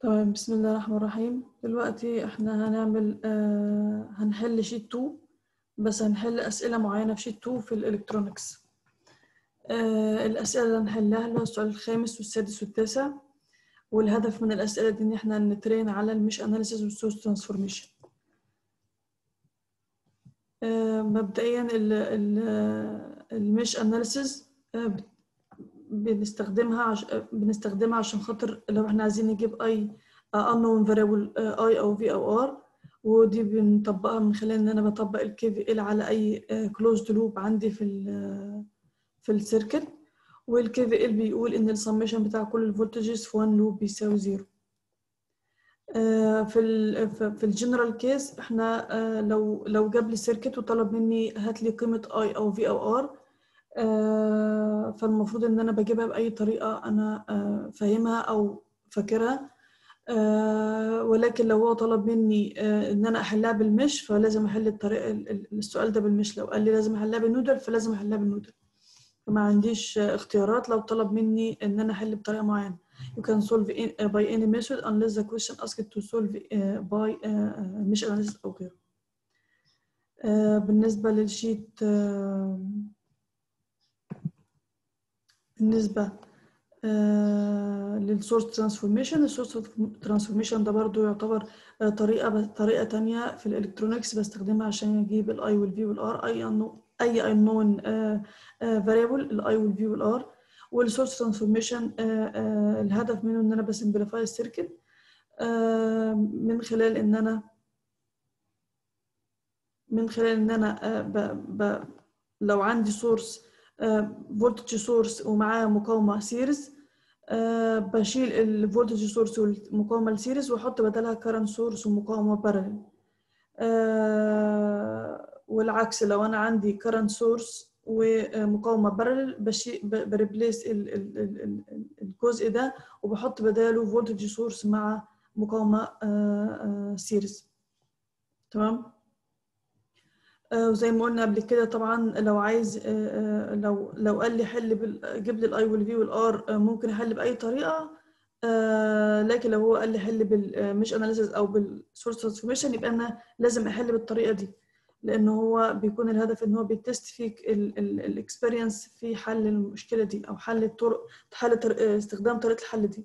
تمام بسم الله الرحمن الرحيم دلوقتي احنا هنعمل آه هنحل شيت 2 بس هنحل أسئلة معينة في شيت 2 في الإلكترونيكس آه الأسئلة اللي هنحلها اللي هو السؤال الخامس والسادس والتاسع والهدف من الأسئلة دي إن احنا نترين على المش أناليسيس والسورس ترانسفورميشن آه مبدئيا المش أناليسيس آه بنستخدمها عش... بنستخدمها عشان خاطر لو احنا عايزين نجيب اي unknown variable اي او في او ار ودي بنطبقها من خلال ان انا بطبق الكي في ال على اي closed loop عندي في ال في السيركت والكي في ال بيقول ان السميشن بتاع كل الفولتجز في 1 لوب بيساوي زيرو في ال في الجنرال كيس احنا لو لو جاب لي سيركت وطلب مني هات لي قيمه اي او في او ار آه فالمفروض ان انا بجيبها باي طريقه انا آه فاهمها او فاكرها آه ولكن لو هو طلب مني ان انا احلها بالمش فلازم احل الطريقه السؤال ده بالمش لو قال لي لازم احلها بالنودل فلازم احلها بالنودل فما عنديش اختيارات لو طلب مني ان انا احل بطريقه معينه you can solve in, uh, by any method unless the question asked to solve uh, by uh, mesh analysis او غيره بالنسبه للشيت بالنسبة آه للسورس ترانسفورميشن السورس ترانسفورميشن ده برضو يعتبر آه طريقة طريقة تانية في الالكترونيكس بستخدمها عشان اجيب الاي والفي والار اي اي unknown فاريبل الاي والفي والار والسورس ترانسفورميشن الهدف منه ان انا بسمبليفاي السيركت آه من خلال ان انا من خلال ان انا ب ب لو عندي سورس فولتج سورس ومعاه مقاومة سيريز أه بشيل الفولتج سورس والمقاومة السيريز واحط بدلها كارنت سورس ومقاومة بارلل أه والعكس لو انا عندي كارنت سورس ومقاومة بارلل بريبليس الجزء ده وبحط بداله فولتج سورس مع مقاومة أه سيريز تمام وزي ما قلنا قبل كده طبعا لو عايز لو لو قال لي حل جيب لي الاي والفي والار ممكن احل باي طريقه لكن لو هو قال لي حل بالمش اناليسيس او بالسورس ترانسفورميشن يبقى انا لازم احل بالطريقه دي لان هو بيكون الهدف ان هو بيتست فيك الاكسبيرينس في حل المشكله دي او حل الطرق حل استخدام طريقه الحل دي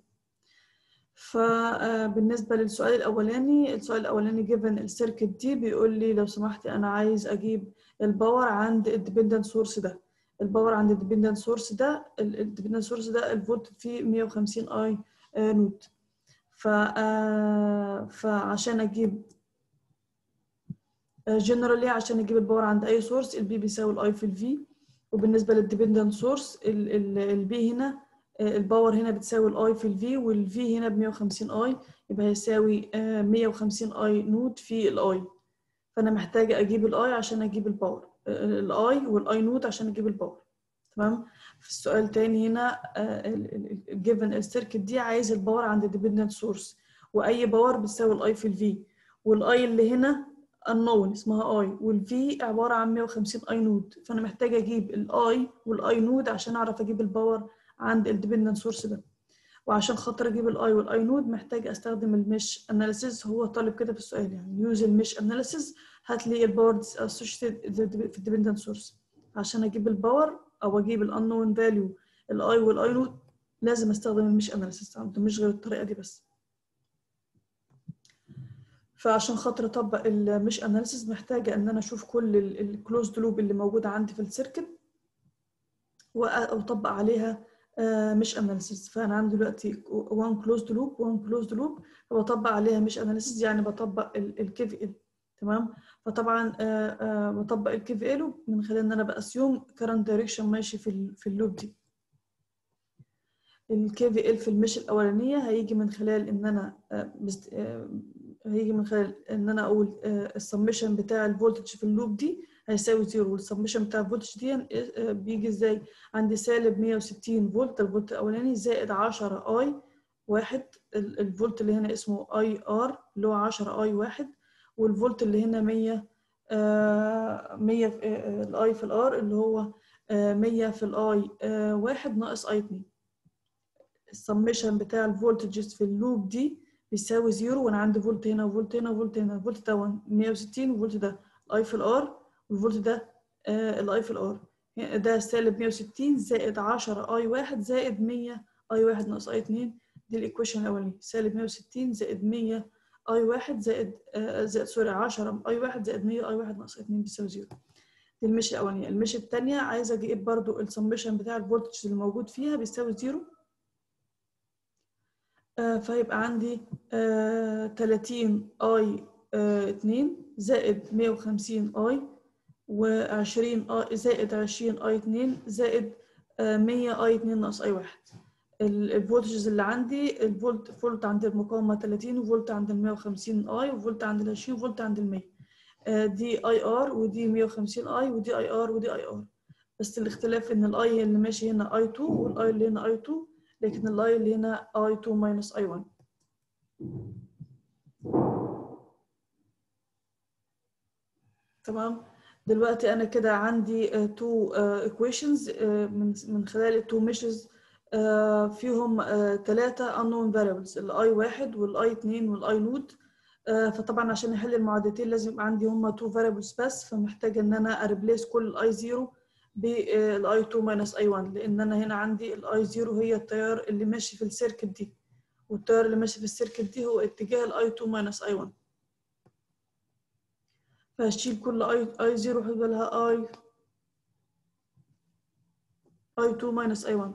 فبالنسبة للسؤال الأولاني السؤال الأولاني جيفن السيركت دي بيقول لي لو سمحتي أنا عايز أجيب الباور عند الديبندنت سورس ده الباور عند الديبندنت سورس ده الديبندنت سورس ده الفولت فيه 150 اي نوت ف فعشان أجيب جنرالي عشان أجيب الباور عند أي سورس البي بيساوي الاي في الفي وبالنسبة للديبندنت سورس البي هنا الباور هنا بتساوي الاي في الفي والفي هنا ب 150 اي يبقى هيساوي 150 اي نوت في الاي فانا محتاجه اجيب الاي عشان اجيب الباور الاي والاي نوت عشان اجيب الباور تمام في السؤال تاني هنا جيفن السيركت دي عايز الباور عند الديبندنت سورس واي باور بتساوي الاي في الفي والاي اللي هنا unknown اسمها اي والفي عباره عن 150 اي نود فانا محتاجه اجيب الاي والاي نود عشان اعرف اجيب الباور عند الديبندنت سورس ده وعشان خاطر اجيب الاي والاي نود محتاج استخدم المش اناليسيس هو طالب كده في السؤال يعني يوز المش اناليسيس هات لي الباور اسوشيتد في الديبندنت سورس عشان اجيب الباور او اجيب الانون فاليو الاي والاي نود لازم استخدم المش اناليسيس مش غير الطريقه دي بس فعشان خاطر اطبق المش اناليسيس محتاجه ان انا اشوف كل الكلوزد لوب اللي موجوده عندي في السيركت واطبق عليها مش اناليسيس فانا عندي دلوقتي 1 كلوزد لوب 1 كلوزد لوب فبطبق عليها مش اناليسيس يعني بطبق الكي في ال تمام فطبعا بطبق الكي في ال من خلال ان انا باسيوم كرنت دايركشن ماشي في في اللوب دي الكي في ال في المش الاولانيه هيجي من خلال ان انا هيجي من خلال ان انا اقول السمشن بتاع الفولتج في اللوب دي هيساوي زيرو والسمشن بتاع الفولتج دي بيجي ازاي عندي سالب 160 فولت الفولت الاولاني زائد 10 اي واحد الفولت اللي هنا اسمه اي ار اللي هو 10 اي واحد والفولت اللي هنا 100 100 الاي في الار اللي هو 100 في الاي واحد ناقص اي 2 السمشن بتاع الفولتجز في اللوب دي بيساوي زيرو وانا عندي فولت هنا وفولت هنا وفولت هنا الفولت ده 160 والفولت ده الاي في الار والفولت ده آه الاي في الار ده سالب 160 زائد 10 اي 1 زائد 100 اي 1 ناقص اي 2 دي الايكويشن الاولانيه سالب 160 زائد 100 اي 1 زائد آه زائد سوري 10 اي 1 زائد 100 اي 1 ناقص اي 2 بيساوي زيرو دي المشي الاولانيه المشي الثانيه عايزه اجيب برضو السمشن بتاع الفولتج اللي موجود فيها بيساوي زيرو آه فيبقى عندي آه 30 اي 2 زائد 150 اي و20 اي زائد 20 اي 2 زائد 100 اي 2 ناقص اي 1 الفولتجز اللي عندي الفولت فولت عند المقاومه 30 وفولت عند ال 150 اي وفولت عند ال 20 وفولت عند ال 100 دي اي ار ودي 150 اي ودي اي ار ودي اي ار بس الاختلاف ان الاي اللي ماشي هنا اي 2 والاي اللي هنا اي 2 لكن الاي اللي هنا اي 2 ماينس اي 1 تمام دلوقتي انا كده عندي تو ايكويشنز من من خلال التو ميشز فيهم ثلاثة unknown variables الاي واحد والاي اتنين والاي نود فطبعا عشان احل المعادلتين لازم يبقى عندي هما تو variables بس فمحتاجة ان انا اريبليس كل الاي زيرو بالاي 2 ماينس اي 1 لان انا هنا عندي الاي زيرو هي التيار اللي ماشي في السيركت دي والتيار اللي ماشي في السيركت دي هو اتجاه الاي 2 ماينس اي 1 فهشيل كل اي اي 0 هيبقى لها اي اي 2 ماينس اي 1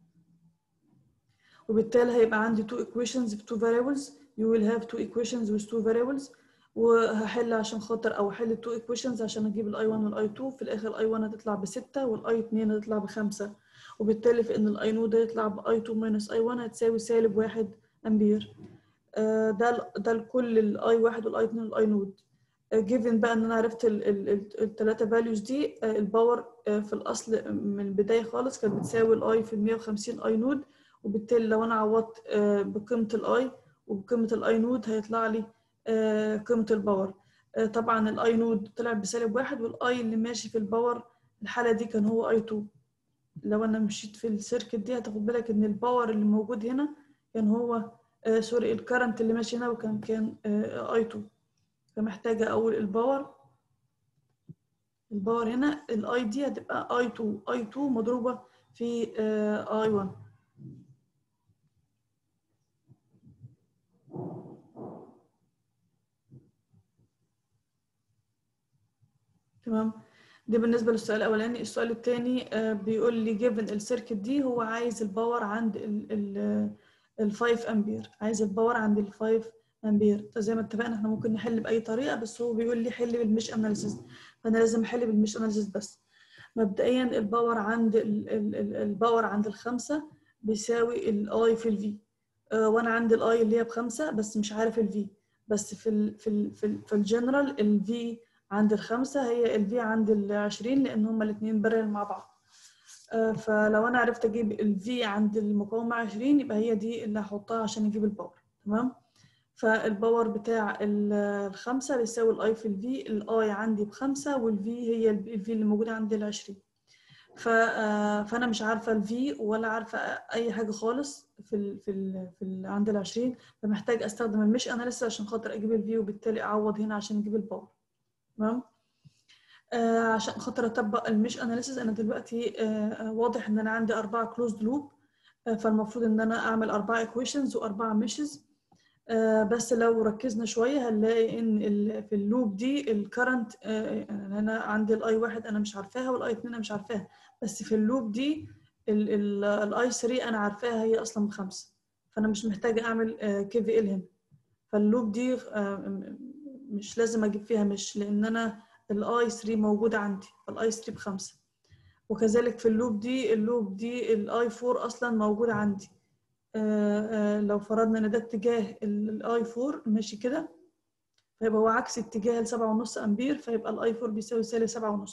وبالتالي هيبقى عندي two equations ب two variables you will have two equations with two variables وهحل عشان خاطر او احل two equations عشان اجيب الاي 1 والاي 2 في الاخر الاي 1 هتطلع بستة والاي 2 هتطلع بخمسة وبالتالي في ان الاي نود هيطلع باي 2 ماينس اي 1 هتساوي سالب واحد امبير ده ده لكل الاي 1 والاي 2 والاي نود given بقى ان انا عرفت الثلاثه فاليوز دي الباور في الاصل من البدايه خالص كانت بتساوي الاي في 150 اي نود وبالتالي لو انا عوضت بقيمه الاي وبقيمه الاي نود هيطلع لي قيمه الباور طبعا الاي نود طلع بسالب واحد والاي اللي ماشي في الباور الحاله دي كان هو اي 2 لو انا مشيت في السيركت دي هتاخد بالك ان الباور اللي موجود هنا كان هو سوري الكرنت اللي ماشي هنا وكان كان اي 2 فمحتاجة أقول الباور الباور هنا الاي دي هتبقى اي 2 اي 2 مضروبة في اي 1 تمام دي بالنسبة للسؤال الأولاني السؤال الثاني بيقول لي جيفن السيركت دي هو عايز الباور عند ال 5 أمبير عايز الباور عند ال 5 امبير زي ما اتفقنا احنا ممكن نحل باي طريقه بس هو بيقول لي حل بالمش اناليسيس فانا لازم احل بالمش اناليسيس بس مبدئيا الباور عند ال ال ال الباور عند الخمسه بيساوي الاي في الفي آه وانا عندي الاي اللي هي بخمسه بس مش عارف الفي بس في ال في ال في, ال في الجنرال الفي عند الخمسه هي الفي عند ال 20 لان هما الاثنين بارل مع بعض آه فلو انا عرفت اجيب الفي عند المقاومه 20 يبقى هي دي اللي هحطها عشان اجيب الباور تمام فالباور بتاع الخمسة بيساوي الاي في الفي الاي عندي بخمسة والفي هي الفي اللي موجودة عندي العشرين فانا مش عارفة الفي ولا عارفة اي حاجة خالص في ال في ال في ال عند العشرين فمحتاج استخدم المش اناليسيس عشان خاطر اجيب الفي وبالتالي اعوض هنا عشان اجيب الباور تمام آه عشان خاطر اطبق المش اناليسيس انا دلوقتي آه واضح ان انا عندي اربعة كلوزد لوب آه فالمفروض ان انا اعمل اربعة ايكويشنز واربعة ميشز آه بس لو ركزنا شوية هنلاقي إن في اللوب دي الكرنت آه أنا عندي الأي واحد أنا مش عارفاها والأي اتنين أنا مش عارفاها بس في اللوب دي الأي 3 أنا عارفاها هي أصلا بخمسة فأنا مش محتاجة أعمل كي في ال هنا فاللوب دي آه مش لازم أجيب فيها مش لأن أنا الأي 3 موجودة عندي فالأي 3 بخمسة وكذلك في اللوب دي اللوب دي الأي 4 أصلا موجودة عندي آآ آآ لو فرضنا ان ده اتجاه الاي 4 ماشي كده فيبقى هو عكس اتجاه ال 7.5 امبير فيبقى الاي 4 بيساوي سالب 7.5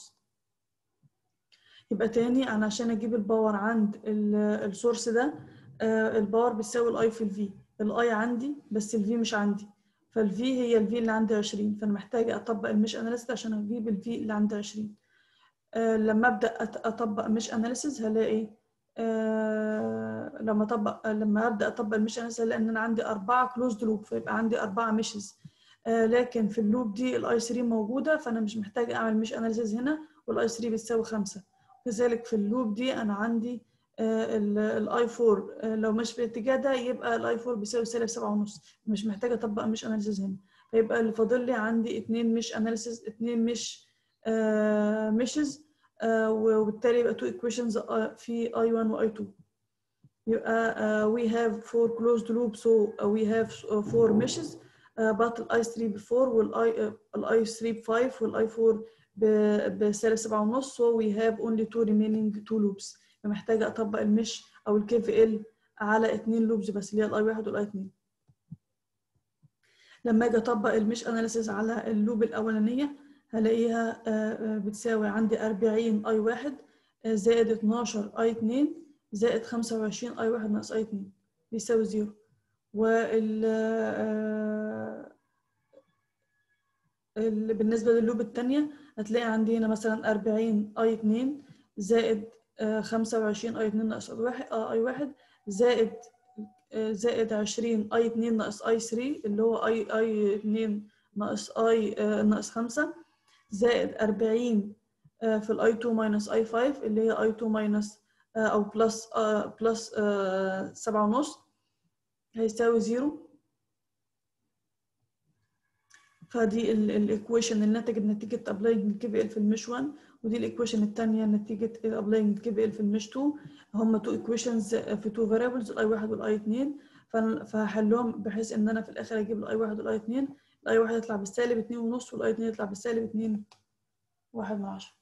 يبقى تاني انا عشان اجيب الباور عند السورس ده الباور بيساوي الاي في الفي الاي عندي بس الفي مش عندي فالفي هي الفي اللي عندي 20 فانا محتاجه اطبق المش اناليسيس عشان اجيب الفي اللي عندي 20 لما ابدا اطبق مش اناليسيس هلاقي آه لما اطبق لما ابدا اطبق المش اناليسيس لان انا عندي اربعه كلوزد لوب فيبقى عندي اربعه ميشز آه لكن في اللوب دي الاي 3 موجوده فانا مش محتاج اعمل مش اناليسيس هنا والاي 3 بتساوي 5 كذلك في اللوب دي انا عندي الاي 4 لو مش في الاتجاه ده يبقى الاي 4 بيساوي سالب 7 ونص مش محتاجه اطبق مش اناليسيس هنا فيبقى اللي فاضل لي عندي اتنين مش اناليسيس اتنين مش مشز وبالتالي يبقى two equations في I1 و I2 يبقى uh, we have four closed loops so uh, we have uh, four meshes uh, but ال I3 ب 4 وال I uh, ال I3 ب 5 وال I4 بسالب 7 ونص so we have only two remaining two loops فمحتاجة أطبق المش أو ال KVL على اتنين لوبز بس اللي هي ال I1 وال I2 لما أجي أطبق المش أناليسيس على اللوب الأولانية هلاقيها بتساوي عندي 40 اي 1 زائد 12 اي 2 زائد 25 اي 1 ناقص اي 2 بيساوي زيرو وال بالنسبة لللوب الثانية هتلاقي عندي هنا مثلا 40 اي 2 زائد 25 اي 2 ناقص اي 1 زائد زائد 20 اي 2 ناقص اي 3 اللي هو اي اي 2 ناقص اي ناقص 5 زائد 40 في الاي 2 ماينس اي 5 اللي هي اي 2 ماينس او بلس بلس 7 ونص هيساوي زيرو فدي الايكويشن اللي نتجت نتيجة ابلاينج كي بي ال في المش 1 ودي الايكويشن الثانية نتيجة ابلاينج كي بي ال في المش 2 هم تو ايكويشنز في تو فاريبلز الاي 1 والاي 2 فهحلهم بحيث ان انا في الاخر اجيب الاي 1 والاي 2 الاي 1 يطلع بالسالب 2 ونص والاي 2 يطلع بالسالب 2 واحد من عشرة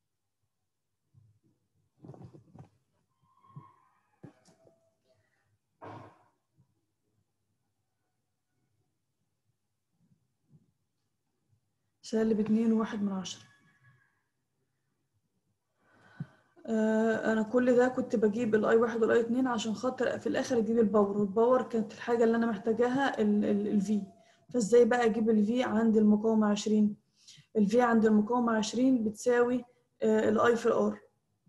سالب 2 وواحد من عشرة آه انا كل ده كنت بجيب الاي 1 والاي 2 عشان خاطر في الاخر اجيب الباور والباور كانت الحاجه اللي انا محتاجاها الفي فازاي بقى اجيب الفي عند المقاومه 20 الفي عند المقاومه 20 بتساوي الاي في الار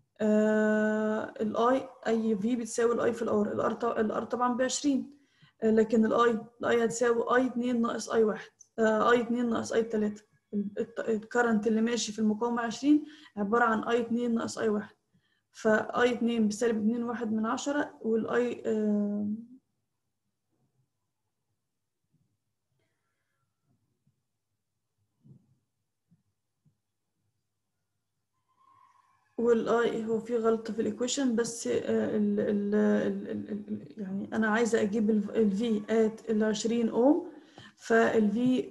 الاي اي في بتساوي الاي في الار الار الار طبعا ب 20 لكن الاي الاي هتساوي اي 2 ناقص اي 1 اي 2 ناقص اي 3 الكرنت اللي ماشي في المقاومه 20 عباره عن اي 2 ناقص اي 1 فاي 2 بسالب 2 واحد من عشرة والاي آه والاي هو في غلطه في الايكويشن بس ال ال ال يعني انا عايزه اجيب الفي ات ال 20 اوم فالفي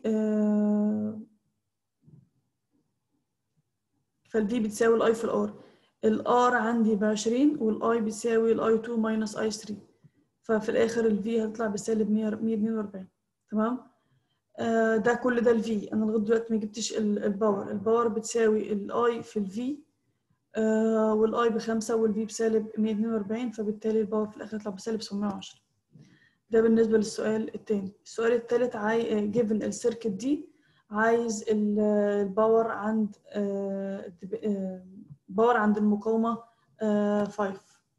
فالفي بتساوي الاي في الار الار عندي ب 20 والاي بتساوي الاي 2 ماينس اي 3 ففي الاخر الفي هتطلع بسالب 142 تمام آه ده كل ده الفي انا لغايه دلوقتي ما جبتش الباور الباور بتساوي الاي في الفي آه والاي بخمسة والفي بسالب 142 فبالتالي الباور في الاخر يطلع بسالب 710 ده بالنسبة للسؤال التاني السؤال التالت عاي... جيفن السيركت دي عايز الباور عند آه باور عند المقاومة 5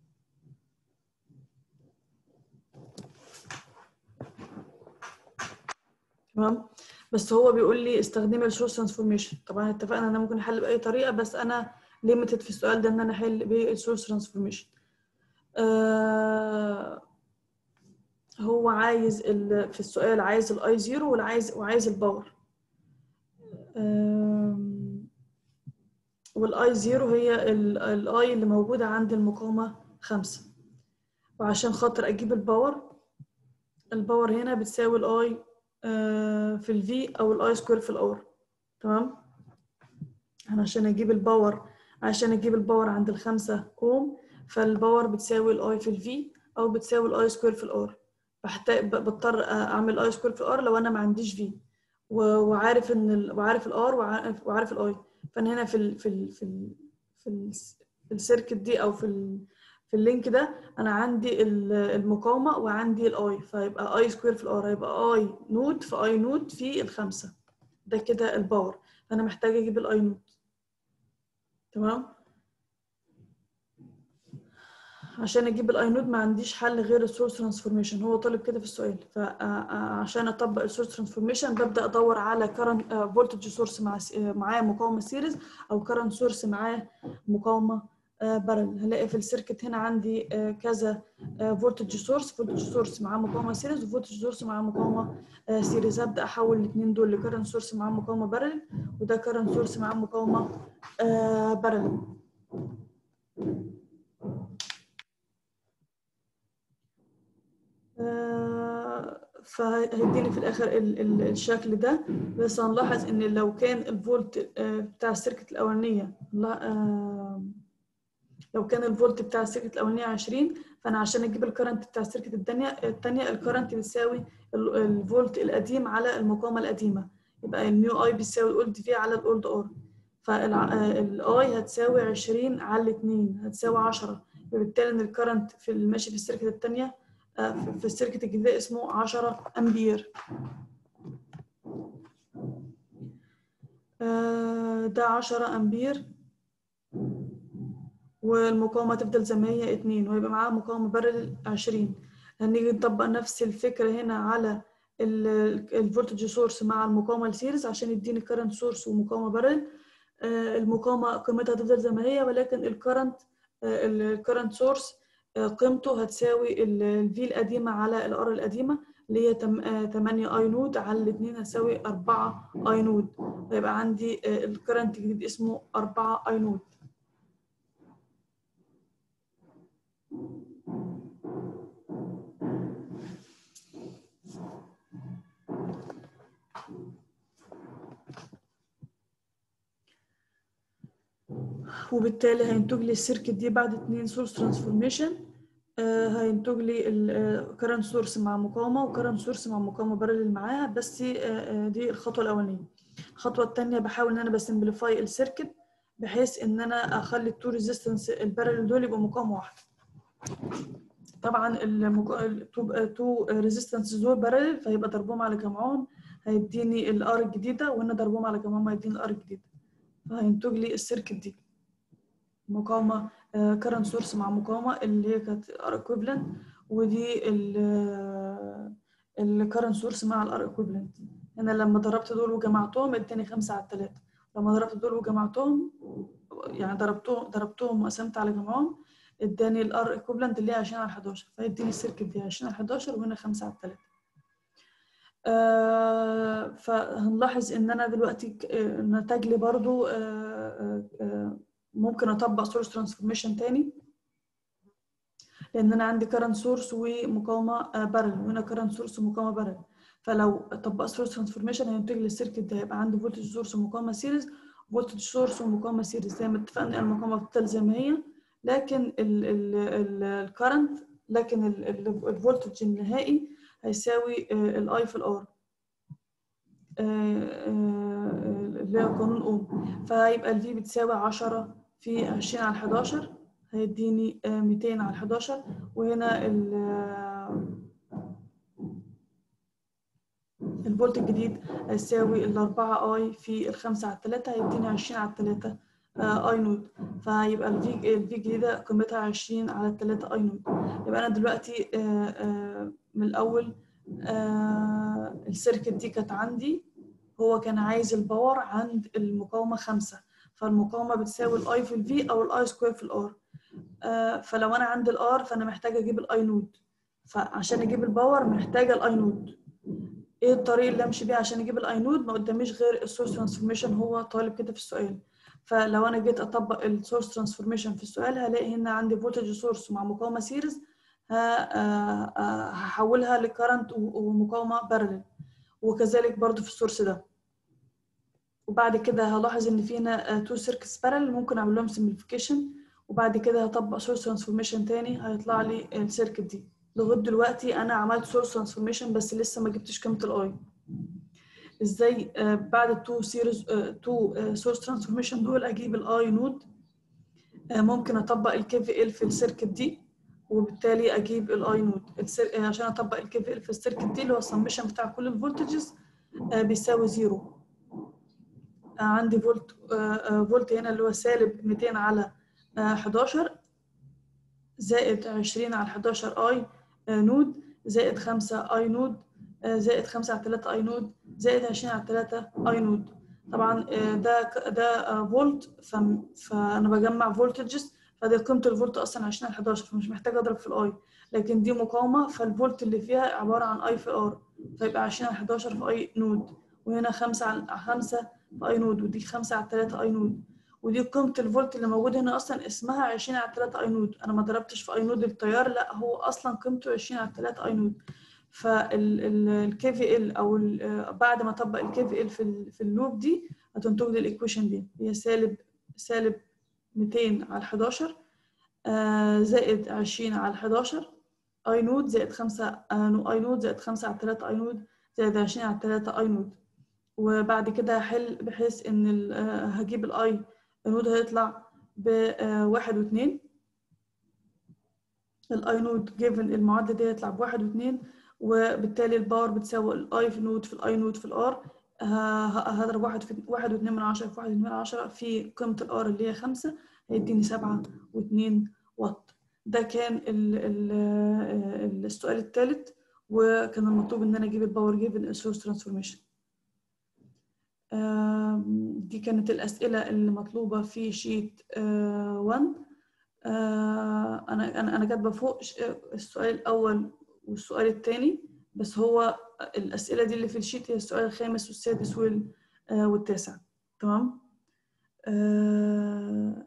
تمام بس هو بيقول لي استخدمي السورس ترانسفورميشن طبعا اتفقنا ان انا ممكن احل باي طريقه بس انا ليميتد في السؤال ده ان انا احل بالسورس ترانسفورميشن آه هو عايز في السؤال عايز الاي زيرو وعايز وعايز الباور آه والاي زيرو هي الاي اللي موجوده عند المقاومه خمسة وعشان خاطر اجيب الباور الباور هنا بتساوي الاي آه في الفي او الاي سكوير في الار تمام انا عشان اجيب الباور عشان اجيب الباور عند الخمسة اوم فالباور بتساوي الاي في الفي او بتساوي الاي سكوير في الار بحتاج بضطر اعمل اي سكوير في الار لو انا ما عنديش في وعارف ان ال... وعارف الار وعارف وعارف الاي فانا هنا في ال... في ال... في ال... في, ال... في السيركت دي او في ال... في اللينك ده انا عندي المقاومه وعندي الاي فيبقى اي سكوير في الار هيبقى اي نود في اي نود في الخمسه ده كده الباور فانا محتاجه اجيب الاي نود تمام عشان اجيب الاي نود ما عنديش حل غير السورس ترانسفورميشن هو طالب كده في السؤال فعشان اطبق السورس ترانسفورميشن ببدا ادور على كرنت فولتج سورس مع معاه مقاومه سيريز او كرنت سورس معاه مقاومه بارل هلاقي في السيركت هنا عندي كذا فولتج سورس فولتج سورس معاه مقاومه سيريز وفولتج سورس معاه مقاومه سيريز هبدا احول الاثنين دول لكرنت سورس معاه مقاومه بارل وده كرنت سورس معاه مقاومه بارل فهيديني في الاخر ال ال الشكل ده بس هنلاحظ ان لو كان الفولت بتاع السيركت الاولانيه لو كان الفولت بتاع السيركت الاولانيه 20 فانا عشان اجيب الكرنت بتاع السيركت الثانيه الثانيه الكرنت بتساوي الفولت القديم على المقاومه القديمه يبقى النيو اي بيساوي الاولد في على الاولد ار فالاي هتساوي 20 على 2 هتساوي 10 وبالتالي ان الكرنت في الماشي في السيركت الثانيه في السيركت الجديدة اسمه 10 أمبير ده 10 أمبير والمقاومة تفضل زي ما هي 2 ويبقى معاها مقاومة بارل 20 هنيجي نطبق نفس الفكرة هنا على الفولتج سورس مع المقاومة السيريز عشان يديني كرنت سورس ومقاومة بارل المقاومة قيمتها تفضل زي ما هي ولكن الكرنت الكرنت سورس قيمته هتساوي الفي القديمة على الار القديمة اللي هي 8 اي نود على الاثنين هتساوي 4 اي نود هيبقى عندي الكرنت الجديد اسمه 4 اي نود وبالتالي هينتج لي السيركت دي بعد اتنين سورس ترانسفورميشن هينتج لي الكرنت سورس مع مقاومه وكرنت سورس مع مقاومه بارلل معاها بس دي الخطوه الاولانيه الخطوه الثانيه بحاول ان انا بسمبليفاي السيركت بحيث ان انا اخلي التو ريزيستنس البارلل دول يبقوا مقاومه واحده طبعا التو ريزيستنس دول بارلل فهيبقى ضربهم على جمعهم هيديني الار الجديده وهنا ضربهم على جمعهم هيديني الار الجديده فهينتج لي السيركت دي مقاومه كرنت سورس مع مقاومه اللي هي كانت ار ايكويفالنت ودي الكرنت سورس مع الار ايكويفالنت هنا لما ضربت دول وجمعتهم اداني 5 على 3 لما ضربت دول وجمعتهم يعني ضربتهم ضربتهم وقسمت على جمعهم اداني الار ايكويفالنت اللي هي 20 على 11 فيديني السيركت دي 20 على 11 وهنا 5 على 3 آه فهنلاحظ ان انا دلوقتي نتج لي برضو آه آه ممكن اطبق سورس ترانسفورميشن تاني لان انا عندي كرنت سورس ومقاومه بارل وهنا كرنت سورس ومقاومه بارل فلو طبقت سورس ترانسفورميشن هينتج لي السيركت ده هيبقى عندي فولتج سورس ومقاومه سيريز فولتج سورس ومقاومه سيريز زي ما اتفقنا المقاومه بتفضل زي ما هي لكن الكرنت لكن الفولتج النهائي هيساوي الاي في الار اللي هو قانون اوم فهيبقى الفي بتساوي 10 في 20 على 11 هيديني 200 على 11 وهنا ال الفولت الجديد هيساوي ال 4 اي في ال 5 على 3 هيديني 20 على 3 اي نود فهيبقى الفي الفي الجديده قيمتها 20 على 3 اي نود يبقى انا دلوقتي من الاول السيركت دي كانت عندي هو كان عايز الباور عند المقاومه 5 فالمقاومه بتساوي الاي في الفي او الاي سكوير في الار فلو انا عندي الار فانا محتاجه اجيب الاي نود فعشان اجيب الباور محتاجه الاي نود ايه الطريق اللي امشي بيه عشان اجيب الاي نود ما قداميش غير السورس ترانسفورميشن هو طالب كده في السؤال فلو انا جيت اطبق السورس ترانسفورميشن في السؤال هلاقي هنا عندي فولتج سورس مع مقاومه سيريز هحولها لكرنت ومقاومه بارلل وكذلك برضو في السورس ده وبعد كده هلاحظ ان في هنا تو سيركتس بارلل ممكن اعمل لهم سمبليفيكيشن وبعد كده هطبق سورس ترانسفورميشن تاني هيطلع لي السيركت دي لغايه دلوقتي انا عملت سورس ترانسفورميشن بس لسه ما جبتش قيمه الاي ازاي بعد التو سيريز تو سورس ترانسفورميشن دول اجيب الاي نود ممكن اطبق الكي في ال في السيركت دي وبالتالي اجيب الاي نود عشان اطبق الكي في ال في السيركت دي اللي هو السمشن بتاع كل الفولتجز بيساوي زيرو عندي فولت فولت هنا اللي هو سالب 200 على 11 زائد 20 على 11 اي نود زائد 5 اي نود زائد 5 على 3 اي نود زائد 20 على 3 اي نود طبعا ده ده فولت فانا بجمع فولتجز فدي قيمه الفولت اصلا 20 على 11 فمش محتاج اضرب في الاي لكن دي مقاومه فالفولت اللي فيها عباره عن اي في ار فيبقى 20 على 11 في اي نود وهنا 5 على 5 في اي نود ودي 5 على 3 اي نود ودي قيمه الفولت اللي موجود هنا اصلا اسمها 20 على 3 اي نود انا ما ضربتش في اي نود التيار لا هو اصلا قيمته 20 على 3 اي نود فالكي في ال او بعد ما اطبق الكي في ال في في اللوب دي هتنتج لي الايكويشن دي هي سالب سالب 200 على 11 آه زائد 20 على 11 اي نود زائد 5 آه اي نود زائد 5 على 3 اي نود زائد 20 على 3 اي نود وبعد كده هحل بحيث ان هجيب الاي نود هيطلع بواحد واثنين الاي نود جيفن المعادله دي هيطلع بواحد واثنين وبالتالي الباور بتساوي الاي في نود في الاي نود في الار هضرب واحد في واحد واتنين من عشرة في واحد واتنين من عشرة في قيمة الار اللي هي خمسة هيديني سبعة واتنين واط ده كان ال ال السؤال الثالث وكان المطلوب ان انا اجيب الباور جيفن السورس ترانسفورميشن دي كانت الاسئله اللي مطلوبه في شيت 1 انا انا انا كاتبه فوق السؤال الاول والسؤال الثاني بس هو الأسئلة دي اللي في الشيت هي السؤال الخامس والسادس وال والتاسع تمام آه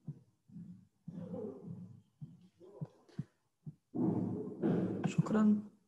شكرا